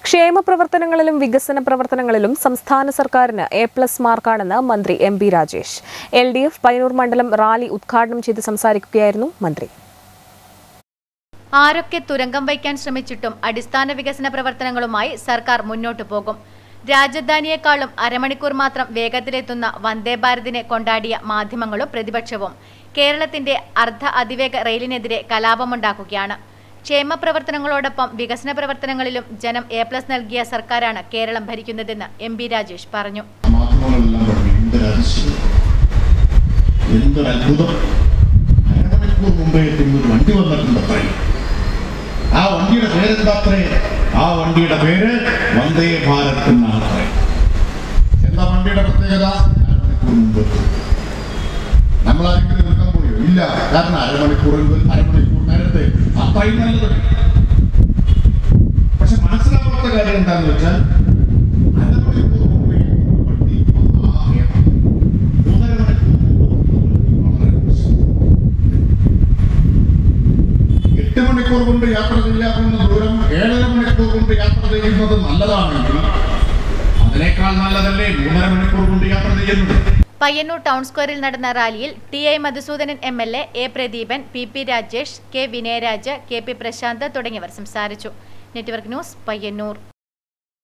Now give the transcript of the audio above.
ക്ഷേമ പ്രവർത്തനങ്ങളിലും വികസന പ്രവർത്തനങ്ങളിലും സംസ്ഥാന സർക്കാരിന് എ പ്ലസ് മാർക്കാണെന്ന് മന്ത്രി M B Rajesh L D F Payyanur മണ്ഡലം റാലി ഉദ്ഘാടനം ചെയ്ത് സംസാരിക്കുകയായിരുന്നു മന്ത്രി ആരൊക്കെ തുരങ്കം വയ്ക്കാൻ ശ്രമിച്ചിട്ടും അടിസ്ഥാന വികസന പ്രവർത്തനങ്ങളുമായി സർക്കാർ മുന്നോട്ടു പോകും രാജധാനിയെക്കാളും അരമണിക്കൂർ മാത്രം വേഗത്തിലെത്തുന്ന വന്ദേ ഭാരതിനെ കൊണ്ടാടിയ മാധ്യമങ്ങളും പ്രതിപക്ഷവും കേരളത്തിന്റെ അർദ്ധ അതിവേഗ റെയിലിനെതിരെ കലാപമുണ്ടാക്കുകയാണ് ക്ഷേമ പ്രവർത്തനങ്ങളോടൊപ്പം വികസന പ്രവർത്തനങ്ങളിലും ജനം എ പ്ലസ് നൽകിയ സർക്കാരാണ് കേരളം ഭരിക്കുന്നതെന്ന് എം ബി രാജേഷ് പറഞ്ഞു മാധ്യമങ്ങളെല്ലാം പറഞ്ഞു എന്തൊരു അതിശയം എന്തൊരു അത്ഭുതം അരമണിക്കൂർ മുമ്പേ എത്തുന്ന ഒരു വണ്ടി വന്നിട്ടുണ്ട് അത്രയും ആ വണ്ടിയുടെ പേരെന്താത്രേ ആ വണ്ടിയുടെ പേര് വന്ദേ ഭാരത് എന്നാണ് അത്രേ എന്താ വണ്ടിയുടെ പ്രത്യേകത അരമണിക്കൂർ മുമ്പ് എത്തും നമ്മൾ ആരെങ്കിലും നിൽക്കാൻ പോയോ ഇല്ല കാരണം അരമണിക്കൂർ അരമണിക്കൂർ നേരത്തെ അത്രയും നല്ലത് പക്ഷെ മനസ്സിലാവാത്ത കാര്യം എന്താണെന്ന് വെച്ചാൽ അരമണിക്കൂർ മുമ്പേ എത്തുന്ന വണ്ടി മഹാവേഗം. മൂന്നര മണിക്കൂർ മുമ്പ് എത്തുന്ന വണ്ടി വളരെ മോശം. എട്ട് മണിക്കൂർ കൊണ്ട് യാത്ര ചെയ്യാവുന്ന ദൂരം ഏഴര മണിക്കൂർ കൊണ്ട് യാത്ര ചെയ്യുന്നത് നല്ലതാണെങ്കിൽ അതിനേക്കാൾ നല്ലതല്ലേ മൂന്നര മണിക്കൂർ കൊണ്ട് യാത്ര ചെയ്യുന്നത് പയ്യന്നൂർ ടൗൺ സ്ക്വയറിൽ നടന്ന റാലിയിൽ T I Madhusoodanan M L A A Pradeepan P P Rajesh K Vinayaraj K P Prashanth തുടങ്ങിയവർ സംസാരിച്ചു നെറ്റ്വർക്ക് ന്യൂസ് പയ്യന്നൂർ